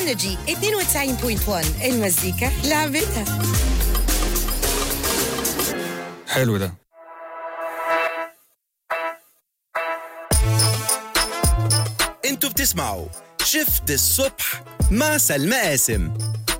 انرجي 92.1 المزيكا لعبتها حلو ده انتوا بتسمعوا شفت الصبح مع سلمى قاسم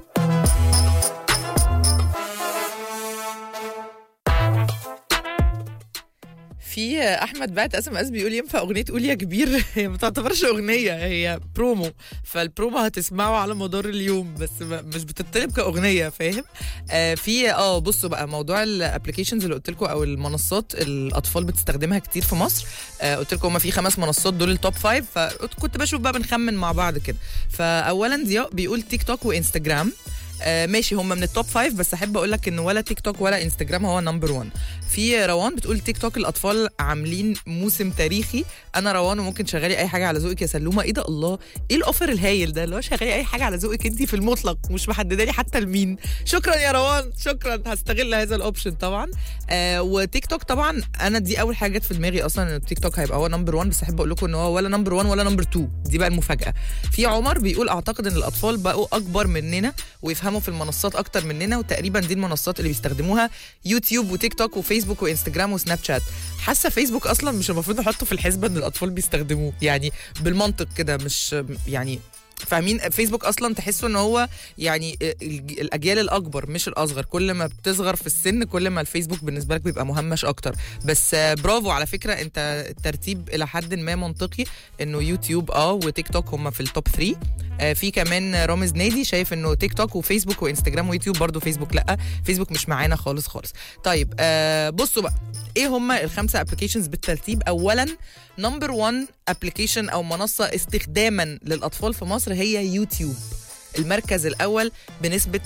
في احمد بعت اس ام اس بيقول ينفع اغنيه قول يا كبير هي ما تعتبرش اغنيه هي برومو فالبرومو هتسمعه على مدار اليوم بس ما- مش بتطلب كاغنيه فاهم آه في اه بصوا بقى موضوع الابلكيشنز اللي قلت لكم او المنصات الاطفال بتستخدمها كتير في مصر آه قلت لكم هما في خمس منصات دول التوب فايف فكنت بشوف بقى بنخمن مع بعض كده فاولا ضياء بيقول تيك توك وانستجرام آه ماشي هم من التوب فايف بس احب اقول لك ان ولا تيك توك ولا انستجرام هو نمبر 1 في روان بتقول تيك توك الاطفال عاملين موسم تاريخي انا روان وممكن شغالي اي حاجه على ذوقك يا سلومه ايه ده الله ايه الاوفر الهايل ده اللي هو شغالي اي حاجه على ذوقك انت في المطلق مش محدده لي حتى لمين شكرا يا روان شكرا هستغل هذا الاوبشن طبعا آه وتيك توك طبعا انا دي اول حاجه جت في دماغي اصلا ان التيك توك هيبقى هو نمبر 1 بس احب اقول لكم ان هو ولا نمبر 1 ولا نمبر 2 دي بقى المفاجاه في عمر بيقول اعتقد ان الاطفال بقوا اكبر مننا ويفهموا في المنصات اكتر مننا وتقريبا دي المنصات اللي بيستخدموها يوتيوب وتيك توك وفيسبوك وانستجرام وسناب شات حاسه فيسبوك اصلا مش المفروض نحطه في الحسبه ان الاطفال بيستخدموه يعني بالمنطق كده مش يعني فاهمين فيسبوك اصلا تحسوا ان هو يعني الج- الاجيال الاكبر مش الاصغر كل ما بتصغر في السن كل ما الفيسبوك بالنسبه لك بيبقى مهمش اكتر بس آه، برافو على فكره انت الترتيب الى حد ما منطقي انه يوتيوب اه وتيك توك هم في التوب 3 آه، في كمان رامز نادي شايف انه تيك توك وفيسبوك وانستجرام ويوتيوب برضو فيسبوك لا فيسبوك مش معانا خالص خالص طيب آه بصوا بقى ايه هم الخمسه ابلكيشنز بالترتيب اولا نمبر 1 ابلكيشن او منصه استخداما للاطفال في مصر هي يوتيوب المركز الاول بنسبه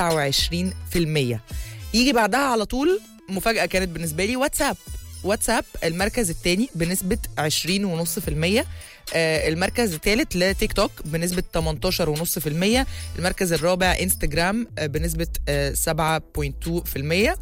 29% يجي بعدها على طول مفاجاه كانت بالنسبه لي واتساب واتساب المركز الثاني بنسبه 20.5% آه، المركز الثالث لتيك توك بنسبة 18.5% المركز الرابع انستجرام آه، بنسبة آه، 7.2%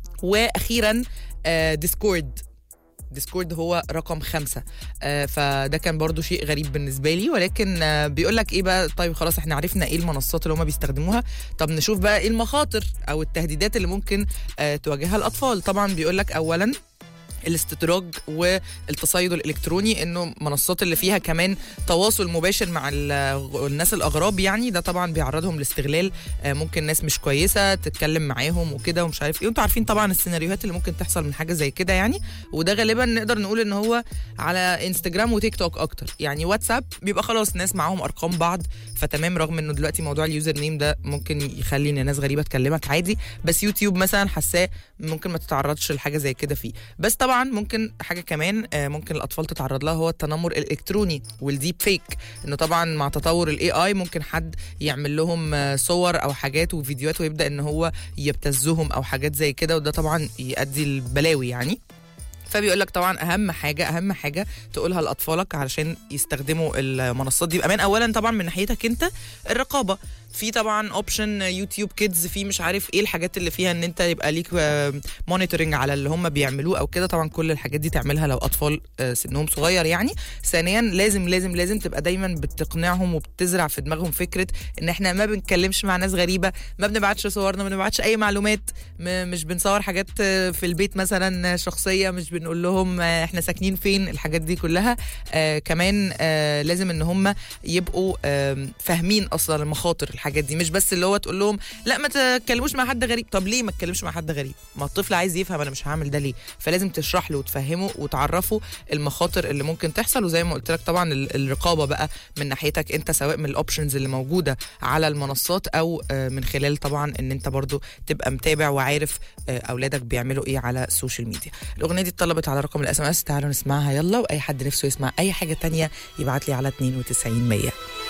واخيرا آه، ديسكورد ديسكورد هو رقم خمسة آه فده كان برضو شيء غريب بالنسبة لي ولكن آه بيقول لك ايه بقى طيب خلاص احنا عرفنا ايه المنصات اللي هم بيستخدموها طب نشوف بقى ايه المخاطر او التهديدات اللي ممكن آه تواجهها الاطفال طبعا بيقول لك اولا الاستدراج والتصيد الالكتروني انه منصات اللي فيها كمان تواصل مباشر مع ال- الناس الاغراب يعني ده طبعا بيعرضهم لاستغلال آه، ممكن ناس مش كويسه تتكلم معاهم وكده ومش عارف ايه وانتوا عارفين طبعا السيناريوهات اللي ممكن تحصل من حاجه زي كده يعني وده غالبا نقدر نقول ان هو على انستجرام وتيك توك اكتر يعني واتساب بيبقى خلاص ناس معاهم ارقام بعض فتمام رغم انه دلوقتي موضوع اليوزر نيم ده ممكن يخلي ان ناس غريبه تكلمك عادي بس يوتيوب مثلا حاساه ممكن ما تتعرضش لحاجه زي كده فيه بس طبعا ممكن حاجه كمان آه، ممكن الاطفال تتعرض لها هو التنمر الالكتروني والديب فيك انه طبعا مع تطور الاي اي ممكن حد يعمل لهم آه، صور او حاجات وفيديوهات ويبدا ان هو يبتزهم او حاجات زي كده وده طبعا يؤدي البلاوي يعني فبيقول لك طبعا اهم حاجه اهم حاجه تقولها لاطفالك علشان يستخدموا المنصات دي بامان اولا طبعا من ناحيتك انت الرقابه في طبعا اوبشن يوتيوب كيدز في مش عارف ايه الحاجات اللي فيها ان انت يبقى ليك مونيتورنج على اللي هم بيعملوه او كده طبعا كل الحاجات دي تعملها لو اطفال آه، سنهم صغير يعني ثانيا لازم لازم لازم تبقى دايما بتقنعهم وبتزرع في دماغهم فكره ان احنا ما بنتكلمش مع ناس غريبه ما بنبعتش صورنا ما بنبعتش اي معلومات م- مش بنصور حاجات آه، في البيت مثلا شخصيه مش بنقول لهم آه، احنا ساكنين فين الحاجات دي كلها آه كمان آه لازم ان هم يبقوا آه فاهمين اصلا المخاطر الحاجات دي مش بس اللي هو تقول لهم لا ما تتكلموش مع حد غريب طب ليه ما تتكلمش مع حد غريب ما الطفل عايز يفهم انا مش هعمل ده ليه فلازم تشرح له وتفهمه وتعرفه المخاطر اللي ممكن تحصل وزي ما قلت لك طبعا ال- الرقابه بقى من ناحيتك انت سواء من الاوبشنز اللي موجوده على المنصات او آه، من خلال طبعا ان انت برضو تبقى متابع وعارف آه، اولادك بيعملوا ايه على السوشيال ميديا الاغنيه دي اتطلبت على رقم الاس ام اس تعالوا نسمعها يلا واي حد نفسه يسمع اي حاجه تانية يبعت لي على 92 100